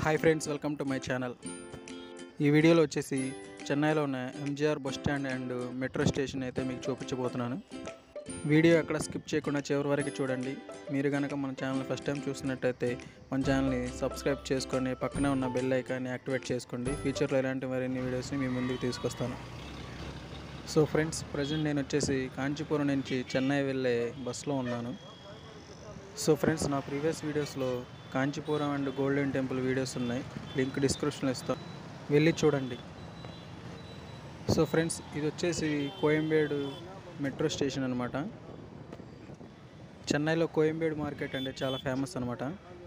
Hi friends welcome to my channel ఈ వీడియోలో వచ్చేసి చెన్నైలో ఉన్న MGR bus stand and metro station అయితే మీకు చూపించబోతున్నాను వీడియో ఎక్కడ స్కిప్ చేయకుండా చివరి వరకు చూడండి మీరు కనుక మన ఛానల్ ఫస్ట్ టైం చూసినట్టయితే మన ఛానల్ని సబ్స్క్రైబ్ చేసుకొని పక్కనే ఉన్న బెల్ ఐకాన్ని యాక్టివేట్ చేసుకోండి ఫ్యూచర్లో ఇలాంటి మరిన్ని వీడియోస్ని మీ ముందుకు తీసుకొస్తాను సో ఫ్రెండ్స్ ప్రజెంట్ నేను వచ్చేసి కాంచీపురం నుంచి చెన్నై వెళ్ళే బస్సులో ఉన్నాను సో ఫ్రెండ్స్ నా ప్రీవియస్ వీడియోస్లో Kanchipuram and golden temple videos ఉన్నాయి లింక్ డిస్క్రిప్షన్లో ఇస్తాను వెళ్ళి చూడండి సో ఫ్రెండ్స్ ఇది వచ్చేసి కోయంబేడు మెట్రో స్టేషన్ అనమాట చెన్నైలో కోయంబేడు మార్కెట్ అంటే చాలా ఫేమస్ అనమాట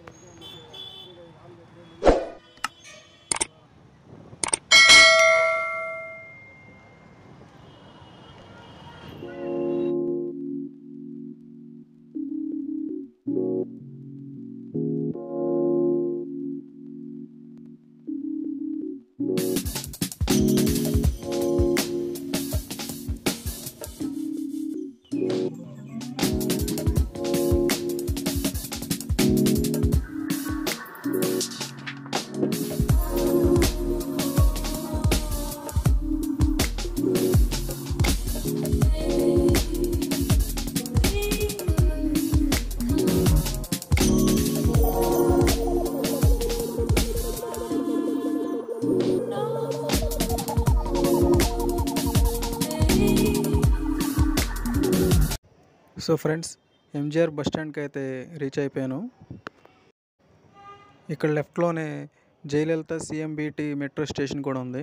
సో ఫ్రెండ్స్ ఎంజిఆర్ బస్ స్టాండ్కి అయితే రీచ్ అయిపోయాను ఇక్కడ లెఫ్ట్లోనే జయలలిత సిఎంబిటి మెట్రో స్టేషన్ కూడా ఉంది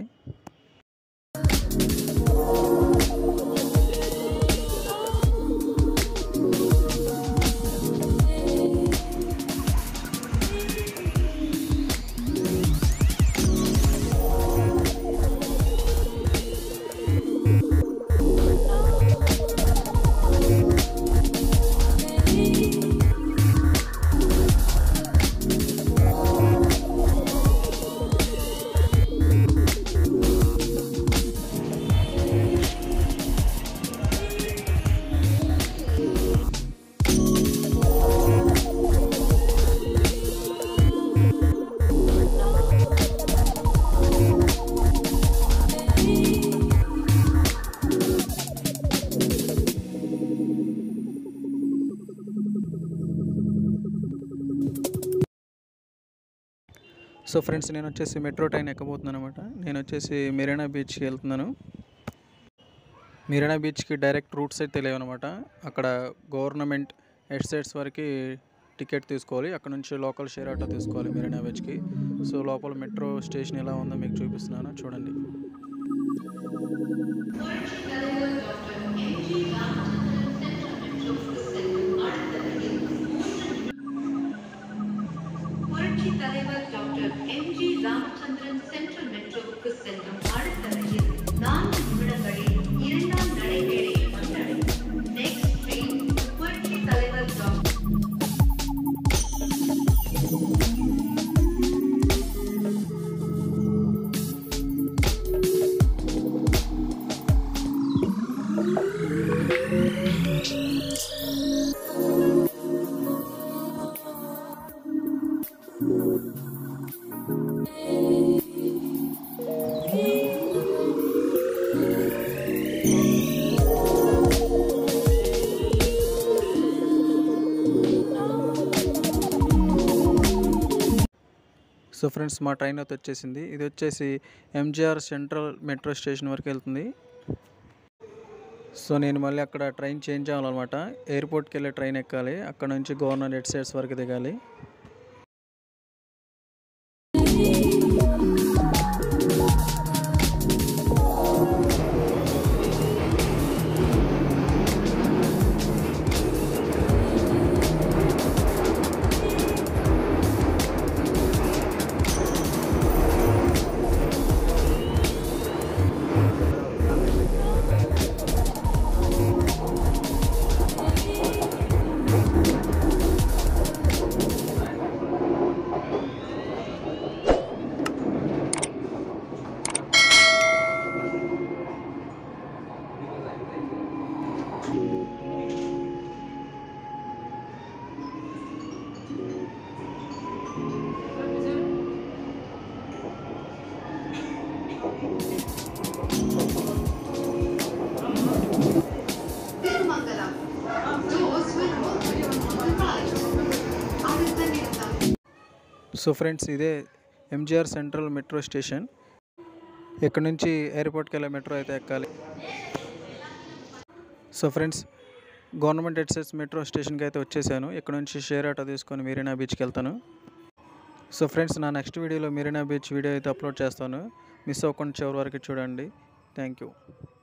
సో ఫ్రెండ్స్ నేను వచ్చేసి మెట్రో ట్రైన్ ఎక్కబోతున్నాను అనమాట నేను వచ్చేసి మెరీనా బీచ్కి వెళ్తున్నాను మెరీనా బీచ్కి డైరెక్ట్ రూట్స్ అయితే తెలియవు అనమాట అక్కడ గవర్నమెంట్ హెడ్ సైడ్స్ వరకు టికెట్ తీసుకోవాలి అక్కడ నుంచి లోకల్ షేర్ ఆటో తీసుకోవాలి మెరీనా బీచ్కి సో లోపల మెట్రో స్టేషన్ ఎలా ఉందో మీకు చూపిస్తున్నాను చూడండి புரட்சி தலைவர் doctor M G Ramachandran central மெட்ரோவுக்கு செல்லும் அடுத்த ரயில் நான்கு நிமிடங்களில் இரண்டாம் நடைமேடையை வந்தடையும் நெக்ஸ்ட் ட்ரெயின் புரட்சி தலைவர் டாக்டர் సో ఫ్రెండ్స్ మా ట్రైన్ అయితే వచ్చేసింది ఇది వచ్చేసి ఎంజిఆర్ సెంట్రల్ మెట్రో స్టేషన్ వరకు వెళ్తుంది సో నేను మళ్ళీ అక్కడ ట్రైన్ చేంజ్ అవ్వాలన్నమాట ఎయిర్పోర్ట్కి వెళ్ళే ట్రైన్ ఎక్కాలి అక్కడ నుంచి గవర్నర్ హెడ్ సైడ్స్ వరకు దిగాలి Doors will open on the right. அடுத்த நிறுத்தம் సో ఫ్రెండ్స్ ఇదే ఎంజిఆర్ సెంట్రల్ మెట్రో స్టేషన్ ఇక్కడ నుంచి ఎయిర్పోర్ట్కి వెళ్ళే మెట్రో అయితే ఎక్కాలి సో ఫ్రెండ్స్ గవర్నమెంట్ హెడ్సెట్స్ మెట్రో స్టేషన్కి అయితే వచ్చేసాను ఇక్కడ నుంచి షేర్ ఆటో తీసుకొని మెరీనా బీచ్కి వెళ్తాను సో ఫ్రెండ్స్ నా నెక్స్ట్ వీడియోలో మెరీనా బీచ్ వీడియో అయితే అప్లోడ్ చేస్తాను మిస్ అవ్వకుండా చివరి వరకు చూడండి థ్యాంక్ యూ